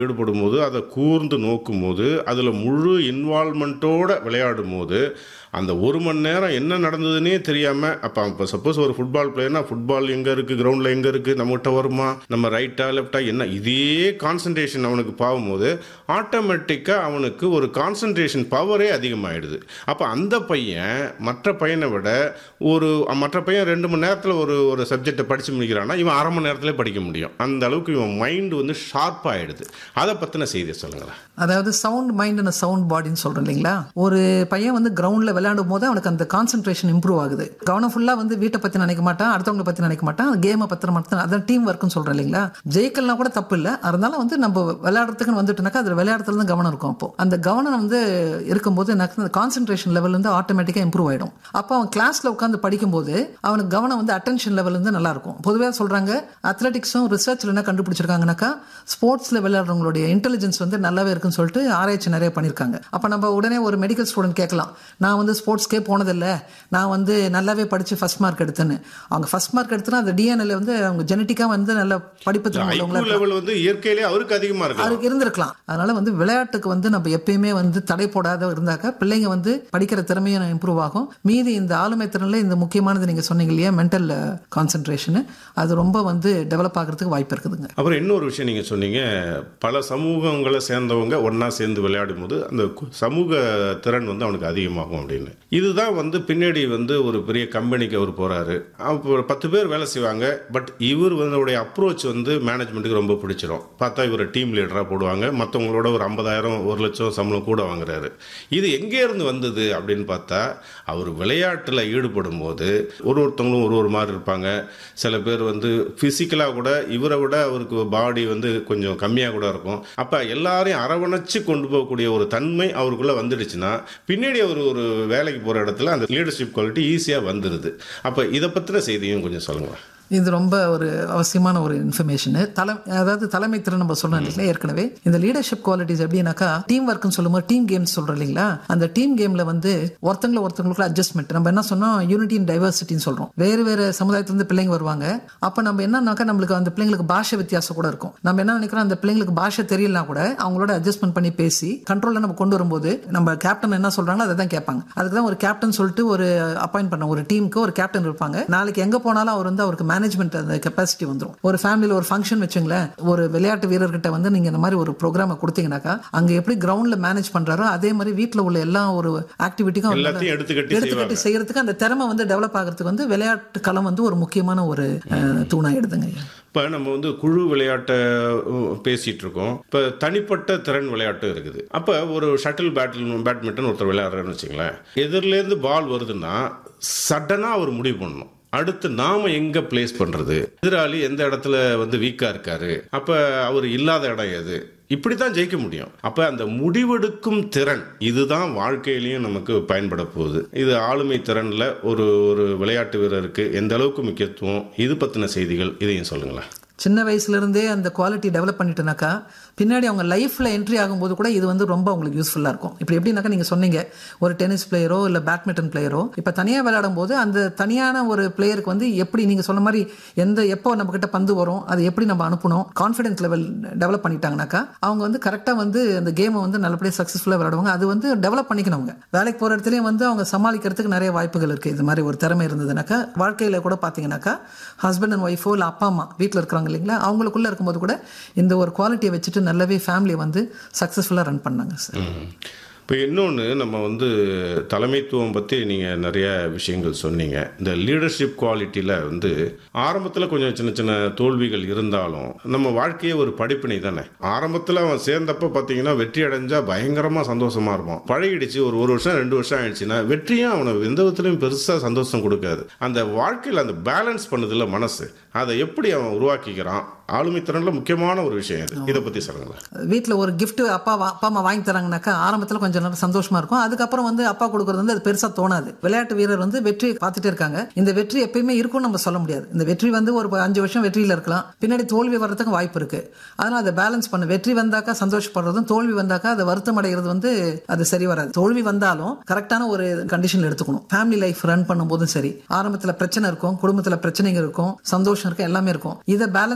ஈடுபடும் போது அதை கூர்ந்து நோக்கும் போது அதில் முழு இன்வால்மெண்ட்டோட விளையாடும் போது அந்த ஒரு மணி நேரம் என்ன நடந்ததுன்னே தெரியாமல் அப்போ இப்போ சப்போஸ் ஒரு ஃபுட்பால் பிளேயர்னா ஃபுட்பால் எங்கே இருக்குது கிரவுண்டில் எங்கே இருக்குது நம்மகிட்ட வருமா நம்ம ரைட்டா லெஃப்டா என்ன இதே கான்சன்ட்ரேஷன் அவனுக்கு பாகும்போது ஆட்டோமேட்டிக்காக அவனுக்கு ஒரு கான்சன்ட்ரேஷன் பவரே அதிகமாகிடுது அப்போ அந்த பையன் மற்ற பையனை விட ஒரு மற்ற பையன் ரெண்டு மணி நேரத்தில் ஒரு ஒரு சப்ஜெக்டை படித்து முடிக்கிறான்னா இவன் அரை மணி நேரத்தில் படிக்க முடியும் அந்த அளவுக்கு இவன் மைண்டு வந்து ஷார்ப் ஆகிடுது அதை பற்றின செய்தியை சொல்லுங்களேன் அதாவது சவுண்ட் மைண்ட் அண்ட் சவுண்ட் பாடின்னு சொல்றோம் இல்லைங்களா ஒரு பையன் வந்து கிரவுண்ட்ல விளையாடும் போது அவனுக்கு அந்த கான்சென்ட்ரேஷன் இம்ப்ரூவ் ஆகுது கவனம் ஃபுல்லா வந்து வீட்டை பத்தி நினைக்க மாட்டான் அடுத்தவங்களை பத்தி நினைக்க மாட்டான் கேமை பத்தி மட்டும் அதான் டீம் ஒர்க்னு சொல்றோம் இல்லைங்களா ஜெயிக்கலாம் கூட தப்பு இல்லை இருந்தாலும் வந்து நம்ம விளையாடுறதுக்குன்னு வந்துட்டுனாக்கா அது விளையாடுறதுல இருந்து கவனம் இருக்கும் அப்போ அந்த கவனம் வந்து இருக்கும்போது எனக்கு அந்த கான்சென்ட்ரேஷன் லெவல் வந்து ஆட்டோமேட்டிக்காக இம்ப்ரூவ் ஆயிடும் அப்போ அவன் கிளாஸ்ல உட்காந்து படிக்கும்போது அவனுக்கு கவனம் வந்து அட்டென்ஷன் லெவல் வந்து நல்லா இருக்கும் பொதுவாக சொல்றாங்க அத்லெட்டிக்ஸும் ரிசர்ச்ல என்ன கண்டுபிடிச்சிருக்காங்கனாக்கா ஸ்போர்ட்ஸ்ல விளையாடுறவங்களுடைய இன்டெலிஜென்ஸ் வந்து நல்லாவே இருக்குன்னு சொல்லிட்டு ஆராய்ச்சி நிறைய பண்ணியிருக்காங்க அப்போ நம்ம உடனே ஒரு மெடிக்கல் ஸ்டூடெண்ட் கேட்கலாம் நான் வந்து ஸ்போர்ட்ஸ்க்கே போனதில்லை நான் வந்து நல்லாவே படிச்சு ஃபர்ஸ்ட் மார்க் எடுத்தேன்னு அவங்க ஃபர்ஸ்ட் மார்க் எடுத்துனா அந்த டிஎன்எல் வந்து அவங்க ஜெனட்டிக்கா வந்து நல்ல படிப்பு திறன் உள்ளவங்களா ஐக்யூ லெவல் வந்து இயற்கையிலே அவருக்கு அதிகமாக இருக்கு அதுக்கு இருந்திருக்கலாம் அதனால வந்து விளையாட்டுக்கு வந்து நம்ம எப்பயுமே வந்து தடை போடாத இருந்தாக்க பிள்ளைங்க வந்து படிக்கிற திறமையும் இம்ப்ரூவ் ஆகும் மீதி இந்த ஆளுமை திறனில் இந்த முக்கியமானது நீங்க சொன்னீங்க இல்லையா மென்டல் கான்சென்ட்ரேஷன் அது ரொம்ப வந்து டெவலப் ஆகிறதுக்கு வாய்ப்பு இருக்குதுங்க அப்புறம் இன்னொரு விஷயம் நீங்கள் சொன்னீங்க பல சமூகங்களை சேர்ந்தவங்க ஒன்றா சேர்ந்து விளையாடும் போது அந்த கு- சமூக திறன் வந்து அவனுக்கு அதிகமாகும் அப்படின்னு இதுதான் வந்து பின்னாடி வந்து ஒரு பெரிய கம்பெனிக்கு அவர் போகிறாரு அப்போ ஒரு பத்து பேர் வேலை செய்வாங்க பட் இவர் வந்து அப்ரோச் வந்து மேனேஜ்மெண்ட்டுக்கு ரொம்ப பிடிச்சிரும் பார்த்தா இவர் டீம் லீடராக போடுவாங்க மற்றவங்களோட ஒரு ஐம்பதாயிரம் ஒரு லட்சம் சம்பளம் கூட வாங்குறாரு இது எங்கே இருந்து வந்தது அப்படின்னு பார்த்தா அவர் விளையாட்டில் ஈடுபடும் போது ஒரு ஒருத்தவங்களும் ஒரு ஒரு மாதிரி இருப்பாங்க சில பேர் வந்து ஃபிசிக்கலாக கூட இவரை விட அவருக்கு பாடி வந்து கொஞ்சம் கம்மியாக கூட இருக்கும் அப்போ எல்லாரையும் அரவணைச்சு கொண்டு போகக்கூடிய ஒரு தன்மை அவருக்குள்ளே வந்துடுச்சுன்னா பின்னாடி அவர் ஒரு வேலைக்கு போகிற இடத்துல அந்த லீடர்ஷிப் குவாலிட்டி ஈஸியாக வந்துடுது அப்போ இதை பற்றின செய்தியும் கொஞ்சம் சொல்லுங்களேன் இது ரொம்ப ஒரு அவசியமான ஒரு இன்ஃபர்மேஷன் தலை அதாவது தலைமை திறன் நம்ம சொல்றோம் இல்லைங்களா ஏற்கனவே இந்த லீடர்ஷிப் குவாலிட்டிஸ் எப்படின்னாக்கா டீம் ஒர்க்னு சொல்லும்போது டீம் கேம்ஸ் சொல்றோம் இல்லைங்களா அந்த டீம் கேம்ல வந்து ஒருத்தங்களை ஒருத்தவங்களுக்குள்ள அட்ஜஸ்ட்மெண்ட் நம்ம என்ன சொன்னோம் யூனிட்டி அண்ட் டைவர்சிட்டின்னு சொல்றோம் வேறு வேறு சமுதாயத்திலிருந்து பிள்ளைங்க வருவாங்க அப்ப நம்ம என்னன்னாக்கா நம்மளுக்கு அந்த பிள்ளைங்களுக்கு பாஷை வித்தியாசம் கூட இருக்கும் நம்ம என்ன நினைக்கிறோம் அந்த பிள்ளைங்களுக்கு பாஷை தெரியலனா கூட அவங்களோட அட்ஜஸ்ட்மெண்ட் பண்ணி பேசி கண்ட்ரோல்ல நம்ம கொண்டு வரும்போது நம்ம கேப்டன் என்ன சொல்றாங்களோ அதை தான் கேட்பாங்க அதுக்கு தான் ஒரு கேப்டன் சொல்லிட்டு ஒரு அப்பாயிண்ட் பண்ண ஒரு டீமுக்கு ஒரு கேப்டன் இருப்பாங்க நாளைக்கு எங்க போனாலும் அவர் வந்து அவருக்கு மேனேஜ்மெண்ட் அந்த கெப்பாசிட்டி வந்துரும் ஒரு ஃபேமிலியில் ஒரு ஃபங்க்ஷன் வச்சுங்களேன் ஒரு விளையாட்டு வீரர்கிட்ட வந்து நீங்க இந்த மாதிரி ஒரு ப்ரோக்ராமை கொடுத்தீங்கன்னாக்கா அங்க எப்படி கிரவுண்ட்ல மேனேஜ் பண்றாரோ அதே மாதிரி வீட்டில் உள்ள எல்லா ஒரு ஆக்டிவிட்டிக்கும் அவர் எல்லாத்தையும் எடுத்துக்கட்டி எடுத்துக்கட்டி செய்யறதுக்கு அந்த திறமை வந்து டெவலப் ஆகிறதுக்கு வந்து விளையாட்டு களம் வந்து ஒரு முக்கியமான ஒரு அஹ், தூணாயிடுதுங்க ஐயா இப்போ நம்ம வந்து குழு விளையாட்டை உம், பேசிட்டு இருக்கோம் இப்போ தனிப்பட்ட திறன் விளையாட்டு இருக்குது அப்போ ஒரு ஷட்டில் பேட்டில் பேட்மிண்டன் ஒருத்தர் விளையாடுறேன்னு வச்சுங்களேன் எதிரிலேருந்து பால் வருதுன்னா சடனாக அவர் முடிவு பண்ணணும் அடுத்து நாம எங்க பிளேஸ் பண்றது எதிராளி எந்த இடத்துல வந்து வீக்கா இருக்காரு அப்ப அவர் இல்லாத இடம் எது இப்படித்தான் ஜெயிக்க முடியும் அப்ப அந்த முடிவெடுக்கும் திறன் இதுதான் வாழ்க்கையிலையும் நமக்கு பயன்பட போகுது இது ஆளுமை திறன்ல ஒரு ஒரு விளையாட்டு வீரருக்கு எந்த அளவுக்கு முக்கியத்துவம் இது பத்தின செய்திகள் இதையும் சொல்லுங்களேன் சின்ன வயசுல இருந்தே அந்த குவாலிட்டி டெவலப் பண்ணிட்டுனாக்கா பின்னாடி அவங்க லைஃப்ல என்ட்ரி ஆகும்போது கூட இது வந்து ரொம்ப அவங்களுக்கு யூஸ்ஃபுல்லா இருக்கும் இப்போ எப்படின்னாக்கா நீங்க சொன்னீங்க ஒரு டென்னிஸ் பிளேயரோ இல்ல பேட்மிண்டன் பிளேயரோ இப்போ தனியா விளையாடும் போது அந்த தனியான ஒரு பிளேயருக்கு வந்து எப்படி நீங்க சொன்ன மாதிரி எந்த எப்போ நம்ம கிட்ட பந்து வரும் அதை எப்படி நம்ம அனுப்பணும் கான்ஃபிடன்ஸ் லெவல் டெவலப் பண்ணிட்டாங்கனாக்கா அவங்க வந்து கரெக்டா வந்து அந்த கேமை வந்து நல்லபடியாக சக்ஸஸ்ஃபுல்லாக விளையாடுவாங்க அது வந்து டெவலப் பண்ணிக்கணும் அவங்க வேலைக்கு போற இடத்துலயும் வந்து அவங்க சமாளிக்கிறதுக்கு நிறைய வாய்ப்புகள் இருக்கு இது மாதிரி ஒரு திறமை இருந்ததுனாக்கா வாழ்க்கையில கூட பாத்தீங்கன்னாக்கா ஹஸ்பண்ட் அண்ட் ஒய்ஃபோ இல்லை அப்பா அம்மா வீட்டில் இருக்கிறாங்க இல்லைங்களா அவங்களுக்குள்ள இருக்கும்போது கூட இந்த ஒரு குவாலிட்டியை வச்சுட்டு நல்லாவே ஃபேமிலியை வந்து சக்ஸஸ்ஃபுல்லாக ரன் பண்ணாங்க சார் இப்போ இன்னொன்று நம்ம வந்து தலைமைத்துவம் பற்றி நீங்கள் நிறைய விஷயங்கள் சொன்னீங்க இந்த லீடர்ஷிப் குவாலிட்டியில் வந்து ஆரம்பத்தில் கொஞ்சம் சின்ன சின்ன தோல்விகள் இருந்தாலும் நம்ம வாழ்க்கையே ஒரு படிப்பினை தானே ஆரம்பத்தில் அவன் சேர்ந்தப்போ பார்த்தீங்கன்னா வெற்றி அடைஞ்சா பயங்கரமாக சந்தோஷமாக இருப்பான் பழகிடுச்சு ஒரு ஒரு வருஷம் ரெண்டு வருஷம் ஆயிடுச்சுன்னா வெற்றியும் அவனை எந்த விதத்துலையும் பெருசாக சந்தோஷம் கொடுக்காது அந்த வாழ்க்கையில் அந்த பேலன்ஸ் பண்ணுதில்ல மனசு அதை எப்படி அவன் உருவாக்கிக்கிறான் ஆளுமை திறனில் முக்கியமான ஒரு விஷயம் இது இதை பற்றி சொல்லுங்களேன் வீட்டில் ஒரு gift அப்பா வா- அப்பா அம்மா வாங்கி தராங்கனாக்கா ஆரம்பத்தில் கொஞ்சம் நேரம் சந்தோஷமா இருக்கும் அதுக்கப்புறம் வந்து அப்பா கொடுக்கறது வந்து அது பெருசா தோணாது விளையாட்டு வீரர் வந்து வெற்றியை பார்த்துட்டே இருக்காங்க இந்த வெற்றி எப்பயுமே இருக்கும்னு நம்ம சொல்ல முடியாது இந்த வெற்றி வந்து ஒரு அஞ்சு வருஷம் வெற்றியில இருக்கலாம் பின்னாடி தோல்வி வர்றதுக்கு வாய்ப்பு இருக்கு அதனால அதை பேலன்ஸ் பண்ண வெற்றி வந்தாக்கா சந்தோஷப்படுறதும் தோல்வி வந்தாக்கா அதை வருத்தம் அடைகிறது வந்து அது சரி வராது தோல்வி வந்தாலும் கரெக்டான ஒரு கண்டிஷன்ல எடுத்துக்கணும் ஃபேமிலி லைஃப் ரன் பண்ணும்போதும் சரி ஆரம்பத்துல பிரச்சனை இருக்கும் குடும்பத்துல பிரச்சனைகள் இருக்கும் சந்தோஷம் இருக்கும் எல்லாமே இருக்கும் இதை பேலன்ஸ் பண்ணனாக்கா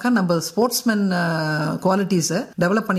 பண்ணோம்னாக்கா நம்ம ஸ்போர்ட்ஸ்மேன் குவாலிட்டிஸை டெவலப் பண்ணி